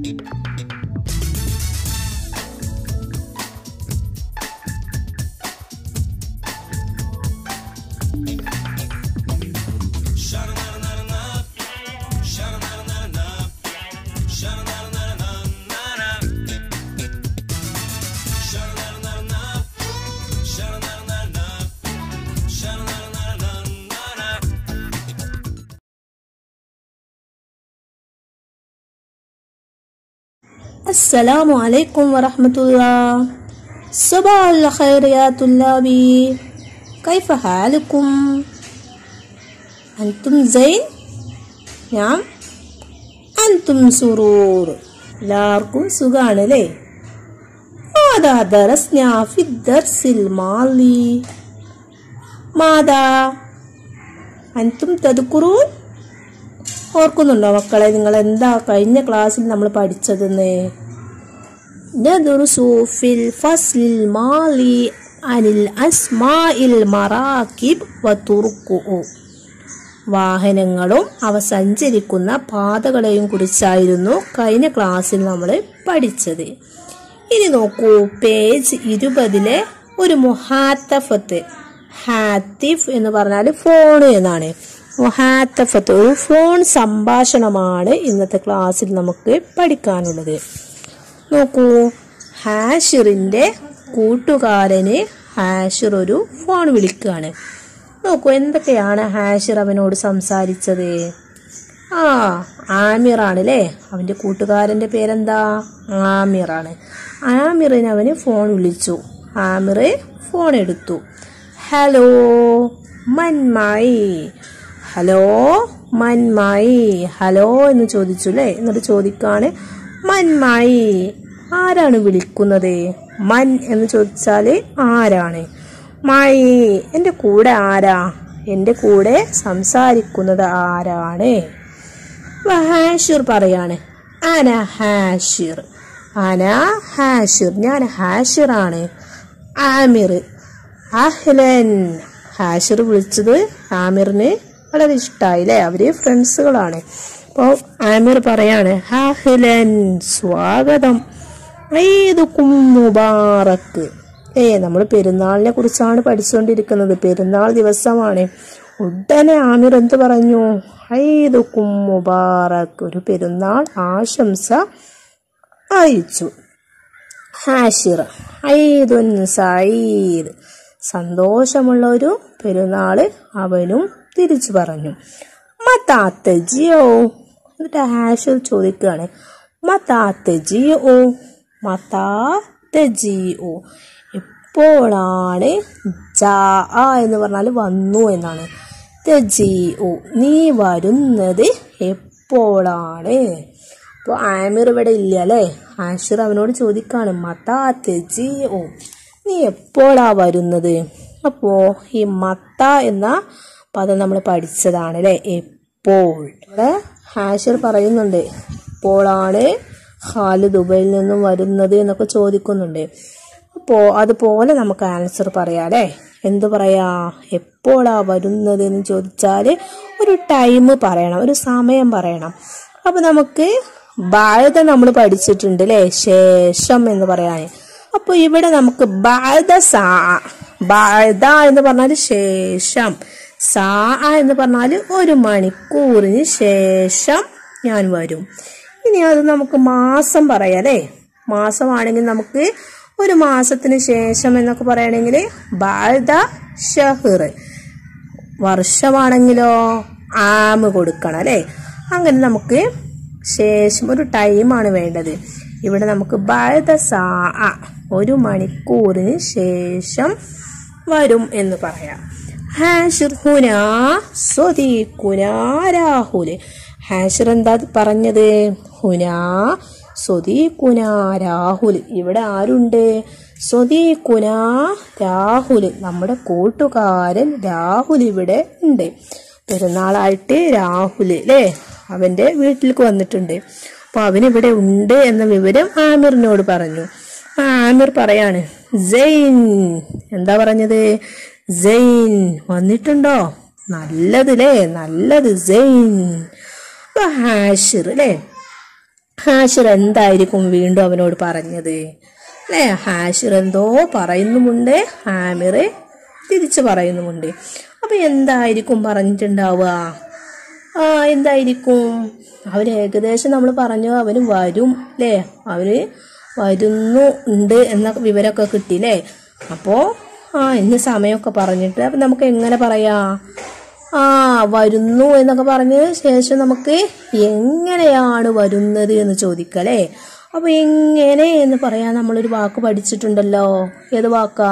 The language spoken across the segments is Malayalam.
السلام عليكم ورحمة الله صباح الخير يا طلابي كيف حالكم أنتم زين نعم أنتم سرور എല്ലാവർക്കും സുഖാണല്ലേ ماذا درسنا في الدرس الماضي ماذا أنتم تذكرون ഓർക്കുന്നുണ്ടോ മക്കളെ നിങ്ങൾ എന്താ കഴിഞ്ഞ ക്ലാസ്സിൽ നമ്മൾ പഠിച്ചതെന്ന് ندرس في الفصل الماضي عن الأسماء المراكب وطرقه വാഹനങ്ങളും അവ സഞ്ചരിക്കുന്ന പാതകളെയും കുറിച്ചായിരുന്നു കഴിഞ്ഞ ക്ലാസ്സിൽ നമ്മൾ പഠിച്ചത് ഇനി നോക്കൂ പേജ് ഇരുപതിലെ ഒരു മുഹാത്തഫത്ത് ഹാത്തിഫ് എന്ന് പറഞ്ഞാൽ ഫോൺ എന്നാണ് മുഹാത്തഫത്ത് ഒരു ഫോൺ സംഭാഷണമാണ് ഇന്നത്തെ ക്ലാസ്സിൽ നമുക്ക് പഠിക്കാനുള്ളത് നോക്കൂ ഹാഷിറിന്റെ കൂട്ടുകാരന് ഹാഷിർ ഒരു ഫോൺ വിളിക്കുകയാണ് നോക്കൂ എന്തൊക്കെയാണ് ഹാഷിർ അവനോട് സംസാരിച്ചത് ആ ആമിറാണ് അല്ലേ അവന്റെ കൂട്ടുകാരന്റെ പേരെന്താ ആമിറാണ് ആമിറിന് അവന് ഫോൺ വിളിച്ചു ആമിർ ഫോൺ എടുത്തു ഹലോ മൻമായി ഹലോ മൻമായി ഹലോ എന്ന് ചോദിച്ചു അല്ലേ എന്നിട്ട് ചോദിക്കാണ് മൻമായി ആരാണ് വിളിക്കുന്നത് മൻ എന്ന് ചോദിച്ചാൽ ആരാണ് മായി എൻ്റെ കൂടെ ആരാ എൻ്റെ കൂടെ സംസാരിക്കുന്നത് ആരാണ് ഹാഷിർ പറയാണ് അന ഹാഷിർ അന ഹാഷിർ ഞാൻ ഹാഷിറാണ് ആമിർ അഹ്ലൻ ഹാഷിർ വിളിച്ചത് ആമിറിന് വളരെ ഇഷ്ടമായി അല്ലേ അവര് ഫ്രണ്ട്സുകളാണ് അപ്പോൾ ആമിർ പറയാണ് അഹ്ലൻ സ്വാഗതം ഈദുക്കും മുബാറക്ക് ഏ നമ്മൾ പെരുന്നാളിനെ കുറിച്ചാണ് പഠിച്ചുകൊണ്ടിരിക്കുന്നത് പെരുന്നാൾ ദിവസമാണ് ഉടനെ ആമിർ എന്ത് പറഞ്ഞു ഐദുക്കും മുബാറക്ക് ഒരു പെരുന്നാൾ ആശംസ അയച്ചു ഹാഷിർ ഐദുൻ സയ്യിദ് സന്തോഷമുള്ള ഒരു പെരുന്നാള് അവനും തിരിച്ചു പറഞ്ഞു മത്താത്തജിയോ എന്നിട്ട് ഹാഷിർ ചോദിക്കുകയാണ് മത്താത്തജിയോ മത്താത്തജിയോ എപ്പോഴാണ് ജാ എന്ന് പറഞ്ഞാൽ വന്നു എന്നാണ് തെജിഒ നീ വരുന്നത് എപ്പോഴാണ് അപ്പോൾ ആമിർ ഇവിടെ ഇല്ല അല്ലേ ആഷിർ അവനോട് ചോദിക്കാണ് മത്താ തെജിഒ നീ എപ്പോഴാ വരുന്നത് അപ്പോൾ ഈ മത്ത എന്ന പദം നമ്മൾ പഠിച്ചതാണ് അല്ലേ എപ്പോൾ ഇവിടെ ഹാഷിർ പറയുന്നുണ്ട് എപ്പോഴാണ് ഖാലിദ് ദുബൈയിൽ നിന്നും വരുന്നത് എന്നൊക്കെ ചോദിക്കുന്നുണ്ട് അപ്പോൾ അതുപോലെ നമുക്ക് ആൻസർ പറയാം അല്ലേ എന്ത് പറയാ എപ്പോഴാ വരുന്നത് എന്ന് ചോദിച്ചാൽ ഒരു ടൈം പറയണം ഒരു സമയം പറയണം അപ്പൊ നമുക്ക് ബാധ നമ്മൾ പഠിച്ചിട്ടുണ്ട് അല്ലേ ശേഷം എന്ന് പറയാൻ അപ്പൊ ഇവിടെ നമുക്ക് ബാധ സാ ബാധ എന്ന് പറഞ്ഞാൽ ശേഷം സാ എന്ന് പറഞ്ഞാൽ ഒരു മണിക്കൂറിന് ശേഷം ഞാൻ വരും ഇനി അത് നമുക്ക് മാസം പറയാം അല്ലേ മാസമാണെങ്കിൽ നമുക്ക് ഒരു മാസത്തിന് ശേഷം എന്നൊക്കെ പറയണമെങ്കിൽ ബാധ ഷഹർ വർഷമാണെങ്കിലോ ആമ് കൊടുക്കണം അല്ലേ അങ്ങനെ നമുക്ക് ശേഷം ഒരു ടൈമാണ് വേണ്ടത് ഇവിടെ നമുക്ക് ബാധ സാ ഒരു മണിക്കൂറിന് ശേഷം വരും എന്ന് പറയാം ഹാഷിർ ഹുനാ സ്വദീഖുനാ രാഹുല് ഹാഷിർ എന്താ പറഞ്ഞത് ഹുനാ സ്വദീഖുന രാഹുൽ ഇവിടെ ആരുണ്ട് സ്വദീഖുന രാഹുൽ നമ്മുടെ കൂട്ടുകാരൻ രാഹുൽ ഇവിടെ ഉണ്ട് പെരുന്നാളായിട്ട് രാഹുൽ അല്ലേ അവന്റെ വീട്ടിലേക്ക് വന്നിട്ടുണ്ട് അപ്പൊ അവനിവിടെ ഉണ്ട് എന്ന വിവരം ആമിറിനോട് പറഞ്ഞു ആമിർ പറയാണ് ജൈൻ എന്താ പറഞ്ഞത് ജൈൻ വന്നിട്ടുണ്ടോ നല്ലത് അല്ലേ നല്ലത് ജൈൻ ഹാഷിർ അല്ലേ ഹാഷിർ എന്തായിരിക്കും വീണ്ടും അവനോട് പറഞ്ഞത് അല്ലേ ഹാഷിർ എന്തോ പറയുന്നുമുണ്ട് ഹാമിർ തിരിച്ചു പറയുന്നുമുണ്ട് അപ്പൊ എന്തായിരിക്കും പറഞ്ഞിട്ടുണ്ടാവുക ആ എന്തായിരിക്കും അവന് ഏകദേശം നമ്മൾ പറഞ്ഞു അവന് വരും അല്ലേ അവന് വരുന്നു ഉണ്ട് എന്ന വിവരമൊക്കെ കിട്ടിയില്ലേ അപ്പോ ആ ഇന്ന് സമയമൊക്കെ പറഞ്ഞിട്ട് അപ്പൊ നമുക്ക് എങ്ങനെ പറയാ ആ വരുന്നു എന്നൊക്കെ പറഞ്ഞ ശേഷം നമുക്ക് എങ്ങനെയാണ് വരുന്നത് എന്ന് ചോദിക്കല്ലേ അപ്പൊ എങ്ങനെ എന്ന് പറയാൻ നമ്മളൊരു വാക്ക് പഠിച്ചിട്ടുണ്ടല്ലോ ഏത് വാക്കാ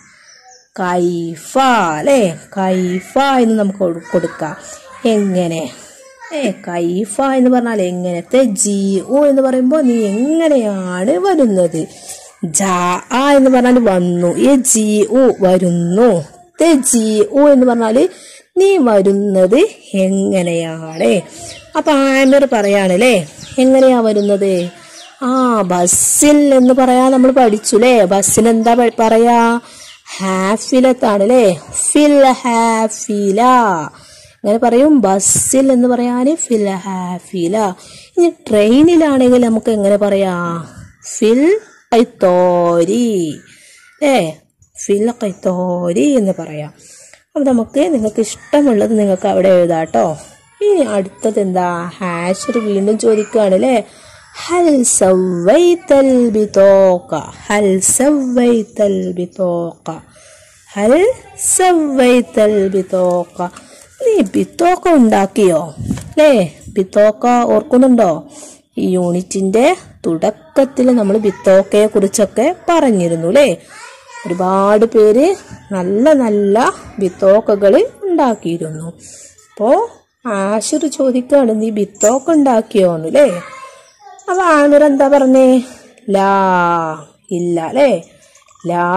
കൈഫ അല്ലേ കൈഫ എന്ന് നമുക്ക് കൊടു- കൊടുക്കാം എങ്ങനെ ഏ കൈഫ എന്ന് പറഞ്ഞാൽ എങ്ങനത്തെ ജി ഉ എന്ന് പറയുമ്പോൾ നീ എങ്ങനെയാണ് വരുന്നത് ജാ ആ എന്ന് പറഞ്ഞാൽ വന്നു ഈ ജി ഉ വരുന്നു തെ ജി ഉ എന്ന് പറഞ്ഞാൽ നീ വരുന്നത് എങ്ങനെയാണ് അപ്പൊ ആമിർ പറയാണല്ലേ എങ്ങനെയാ വരുന്നത് ആ ബസ്സിൽ എന്ന് പറയാ നമ്മൾ പഠിച്ചുല്ലേ ബസ്സിന് എന്താ പ- പറയാ ഹാഫിലത്താണ് അല്ലേ ഫിൽ ഹാഫില അങ്ങനെ പറയും ബസ്സിൽ എന്ന് പറയാന് ഫിൽ ഹാഫില ഇനി ട്രെയിനിലാണെങ്കിൽ നമുക്ക് എങ്ങനെ പറയാ ഫിൽ കൈത്തോരി ഏ ഫിൽ കൈത്തോരി എന്ന് പറയാം അപ്പൊ നമുക്ക് നിങ്ങൾക്ക് ഇഷ്ടമുള്ളത് നിങ്ങൾക്ക് അവിടെ എഴുതാട്ടോ ഇനി അടുത്തത് എന്താ ഹാഷർ വീണ്ടും ചോദിക്കുകയാണ് അല്ലേ ഹൽ സവൈതൽ ബിതോക ഹൽ സവൈതൽ ബിതോക ഹൽ സവൈതൽ ബിതോക നീ ബിത്തോക്ക ഉണ്ടാക്കിയോ അല്ലേ ബിത്തോക്ക ഓർക്കുന്നുണ്ടോ ഈ യൂണിറ്റിന്റെ തുടക്കത്തിൽ നമ്മൾ ബിത്തോക്കയെ കുറിച്ചൊക്കെ പറഞ്ഞിരുന്നു അല്ലേ ഒരുപാട് പേര് നല്ല നല്ല ബിത്തോക്കകൾ ഉണ്ടാക്കിയിരുന്നു അപ്പോ ആശുർ ചോദിക്കാണ് നീ ബിത്തോക്ക ഉണ്ടാക്കിയോന്ന് അല്ലേ അപ്പൊ ആമിർ എന്താ പറഞ്ഞേ ലാ ഇല്ല അല്ലേ ലാ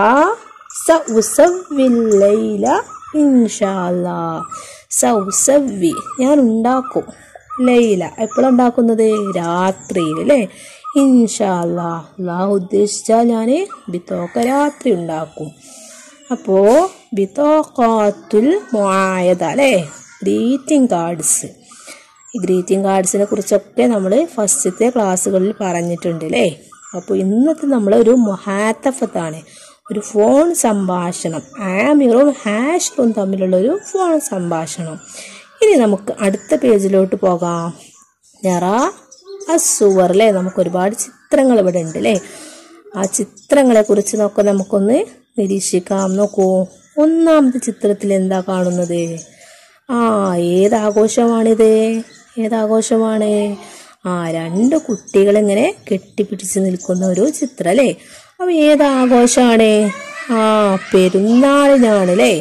സൗസവില്ലയില ഇൻഷാല്ലാ സൗസവി ഞാൻ ഉണ്ടാക്കും ലൈല എപ്പോഴാണ് ഉണ്ടാക്കുന്നത് രാത്രിയിൽ അല്ലേ ഇൻഷാല്ലാ അള്ളാഹ് ഉദ്ദേശിച്ചാൽ ഞാൻ ബിത്തോക്ക രാത്രി ഉണ്ടാക്കും അപ്പോ ബിത്തോക്കാത്തുൽ മുആയത അല്ലേ ഗ്രീറ്റിംഗ് കാർഡ്സ് ഈ ഗ്രീറ്റിംഗ് കാർഡ്സിനെ കുറിച്ചൊക്കെ നമ്മൾ ഫസ്റ്റത്തെ ക്ലാസ്സുകളിൽ പറഞ്ഞിട്ടുണ്ട് അല്ലേ അപ്പോൾ ഇന്നത്തെ നമ്മൾ ഒരു മൊഹാത്തഫത്താണ് ഒരു ഫോൺ സംഭാഷണം ആമിറും ഹാഷറും തമ്മിലുള്ള ഒരു ഫോൺ സംഭാഷണം ഇനി നമുക്ക് അടുത്ത പേജിലോട്ട് പോകാം നിറ അസുവർ അല്ലേ നമുക്ക് ഒരുപാട് ചിത്രങ്ങൾ ഇവിടെ ഉണ്ട് അല്ലേ ആ ചിത്രങ്ങളെ കുറിച്ച് നോക്കാം നമുക്കൊന്ന് നിരീക്ഷിക്കാം നോക്കൂ ഒന്നാമത്തെ ചിത്രത്തിൽ എന്താ കാണുന്നത് ആ ഏതാഘോഷമാണിത് ഏതാഘോഷമാണ് ആ രണ്ട് കുട്ടികൾ ഇങ്ങനെ കെട്ടിപ്പിടിച്ച് നിൽക്കുന്ന ഒരു ചിത്രം അല്ലേ അപ്പൊ ഏതാഘോഷമാണ് ആ പെരുന്നാളിനാണ് അല്ലേ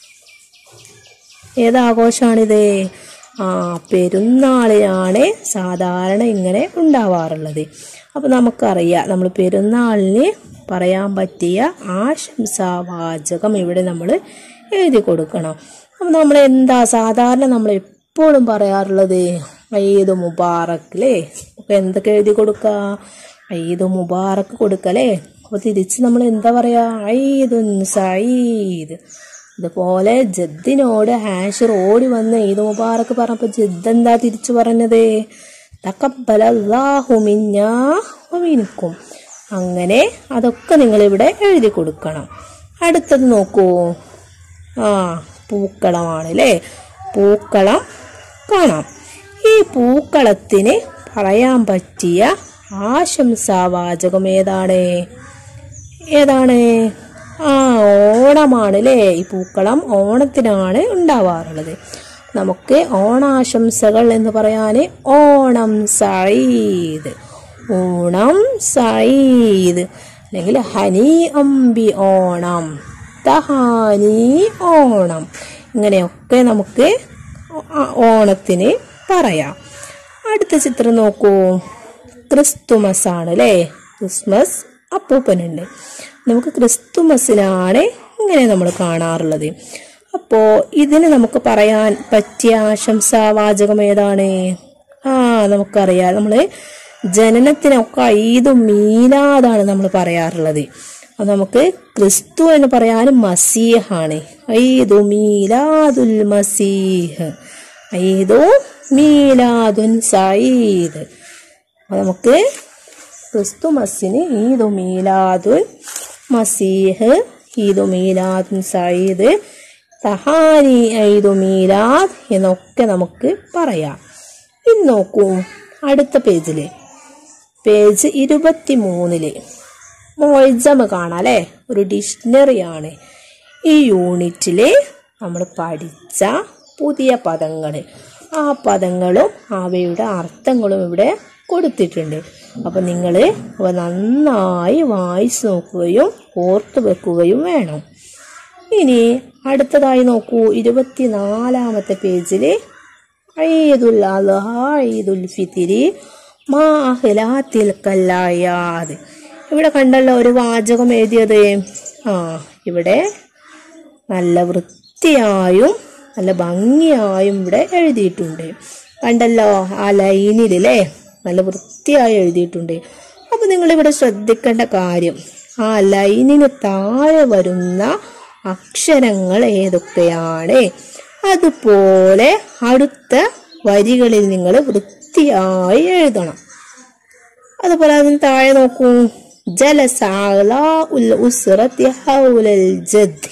ഏതാഘോഷമാണിത് ആ പെരുന്നാളിനാണ് സാധാരണ ഇങ്ങനെ ഉണ്ടാവാറുള്ളത് അപ്പൊ നമുക്കറിയാം നമ്മൾ പെരുന്നാളിന് പറയാൻ പറ്റിയ ആശംസാവാചകം ഇവിടെ നമ്മൾ എഴുതി കൊടുക്കണം അപ്പൊ നമ്മൾ എന്താ സാധാരണ നമ്മൾ എപ്പോഴും പറയാറുള്ളത് ഈദ് മുബാറക്ക് അല്ലേ അപ്പൊ എന്തൊക്കെ എഴുതി കൊടുക്ക ഈദ് മുബാറക്ക് കൊടുക്കല്ലേ അപ്പൊ തിരിച്ച് നമ്മൾ എന്താ പറയാ ഈദുൻ സഈദ് അതുപോലെ ജദ്ദിനോട് ഹാഷിർ ഓടി വന്ന് ഈദ് മുബാറക്ക് പറഞ്ഞപ്പോ ജദ് എന്താ തിരിച്ചു പറഞ്ഞത് തക്കബലല്ലാഹു മിന്നാ വമിൻകും അങ്ങനെ അതൊക്കെ നിങ്ങൾ ഇവിടെ എഴുതി കൊടുക്കണം അടുത്തത് നോക്കൂ ആ പൂക്കളമാണ് അല്ലേ പൂക്കളം കാണാം ഈ പൂക്കളത്തിന് പറയാൻ പറ്റിയ ആശംസാവാചകം ഏതാണ് ഏതാണ് ആ ഓണമാണ് അല്ലേ ഈ പൂക്കളം ഓണത്തിനാണ് ഉണ്ടാവാറുള്ളത് നമുക്ക് ഓണാശംസകൾ എന്ന് പറയാന് ഓണം സഈദ് ഓണം സഈദ് അല്ലെങ്കിൽ ഹനി അമ്പി ഓണം തഹാനി ഓണം ഇങ്ങനെയൊക്കെ നമുക്ക് ഓ- ഓണത്തിന് പറയാം അടുത്ത ചിത്രം നോക്കൂ ക്രിസ്തുമസ് ആണ് അല്ലേ ക്രിസ്മസ് അപ്പൂപ്പനുണ്ട് നമുക്ക് ക്രിസ്തുമസിനാണ് ഇങ്ങനെ നമ്മൾ കാണാറുള്ളത് അപ്പോ ഇതിന് നമുക്ക് പറയാൻ പറ്റിയ ആശംസാവാചകം ഏതാണ് ആ നമുക്കറിയാം നമ്മള് ജനനത്തിനൊക്കെ ഈദും മീലാദാണ് നമ്മൾ പറയാറുള്ളത് അത് നമുക്ക് ക്രിസ്തു എന്ന് പറയാൻ മസീഹാണ് ഈദു മീലാദുൽ മസീഹ് ഈദു മീലാദുൻ സഈദ് അപ്പോൾ നമുക്ക് ക്രിസ്തുമസിന് ഈദു മീലാദുൻ മസീഹ് ഈദു മീലാദുൻ സയ്യിദ് തഹാനി ഈദു മീലാദ് എന്നൊക്കെ നമുക്ക് പറയാം ഇനി നോക്കൂ അടുത്ത പേജില് പേജ് ഇരുപത്തി മൂന്നില് മൊയ്ജമ് കാണാം അല്ലേ ഒരു ഡിക്ഷണറിയാണ് ഈ യൂണിറ്റില് നമ്മൾ പഠിച്ച പുതിയ പദങ്ങൾ ആ പദങ്ങളും അവയുടെ അർത്ഥങ്ങളും ഇവിടെ കൊടുത്തിട്ടുണ്ട് അപ്പം നിങ്ങൾ അവ നന്നായി വായിച്ചു നോക്കുകയും ഓർത്തു വെക്കുകയും വേണം ഇനി അടുത്തതായി നോക്കൂ ഇരുപത്തിനാലാമത്തെ പേജില് ഈദുൽ അദ്ഹ ഈദുൽ ഫിത്തിരി മാ അഹ്ലാത്തിൽ കല്ലായാത് ഇവിടെ കണ്ടല്ലോ ഒരു വാചകം എഴുതിയത് ആ ഇവിടെ നല്ല വൃത്തിയായും നല്ല ഭംഗിയായും ഇവിടെ എഴുതിയിട്ടുണ്ട് കണ്ടല്ലോ ആ ലൈനിലല്ലേ നല്ല വൃത്തിയായി എഴുതിയിട്ടുണ്ട് അപ്പൊ നിങ്ങൾ ഇവിടെ ശ്രദ്ധിക്കേണ്ട കാര്യം ആ ലൈനിന് താഴെ വരുന്ന അക്ഷരങ്ങൾ ഏതൊക്കെയാണ് അതുപോലെ അടുത്ത വരികളിൽ നിങ്ങൾ വൃത്തിയായി എഴുതണം അതുപോലെ അതിന് താഴെ നോക്കൂ ജലസാല ഉൽ ഉസ്റത്തി ഹൗലൽ ജദ്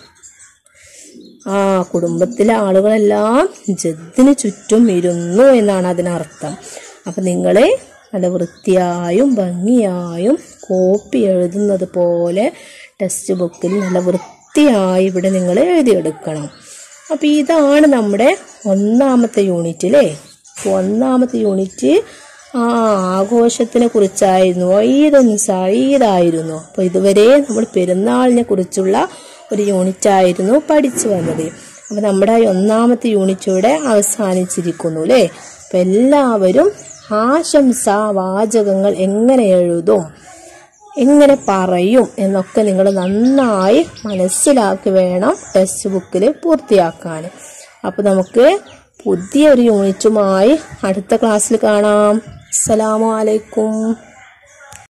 ആ കുടുംബത്തിലെ ആളുകളെല്ലാം ജദ്ദിന് ചുറ്റും ഇരുന്നു എന്നാണ് അതിനർത്ഥം അപ്പം നിങ്ങൾ നല്ല വൃത്തിയായും ഭംഗിയായും കോപ്പി എഴുതുന്നത് പോലെ ടെക്സ്റ്റ് ബുക്കിൽ നല്ല വൃത്തിയായി ഇവിടെ നിങ്ങൾ എഴുതിയെടുക്കണം അപ്പം ഇതാണ് നമ്മുടെ ഒന്നാമത്തെ യൂണിറ്റ് അല്ലേ ഒന്നാമത്തെ യൂണിറ്റ് ആ ആഘോഷത്തിനെ കുറിച്ചായിരുന്നു ഈദുൻ സഈദായിരുന്നു അപ്പോൾ ഇതുവരെ നമ്മൾ പെരുന്നാളിനെ കുറിച്ചുള്ള ഒരു യൂണിറ്റ് ആയിരുന്നു പഠിച്ചു വന്നത് അപ്പോൾ നമ്മുടെ ഈ ഒന്നാമത്തെ യൂണിറ്റ് ഇവിടെ അവസാനിച്ചിരിക്കുന്നു അല്ലേ അപ്പം എല്ലാവരും ആശംസ വാചകങ്ങൾ എങ്ങനെ എഴുതും എങ്ങനെ പറയും എന്നൊക്കെ നിങ്ങൾ നന്നായി മനസ്സിലാക്കി വേണം ടെക്സ്റ്റ് ബുക്കിൽ പൂർത്തിയാക്കാൻ അപ്പോൾ നമുക്ക് പുതിയൊരു യൂണിറ്റുമായി അടുത്ത ക്ലാസ്സിൽ കാണാം അസ്സലാമു അലൈക്കും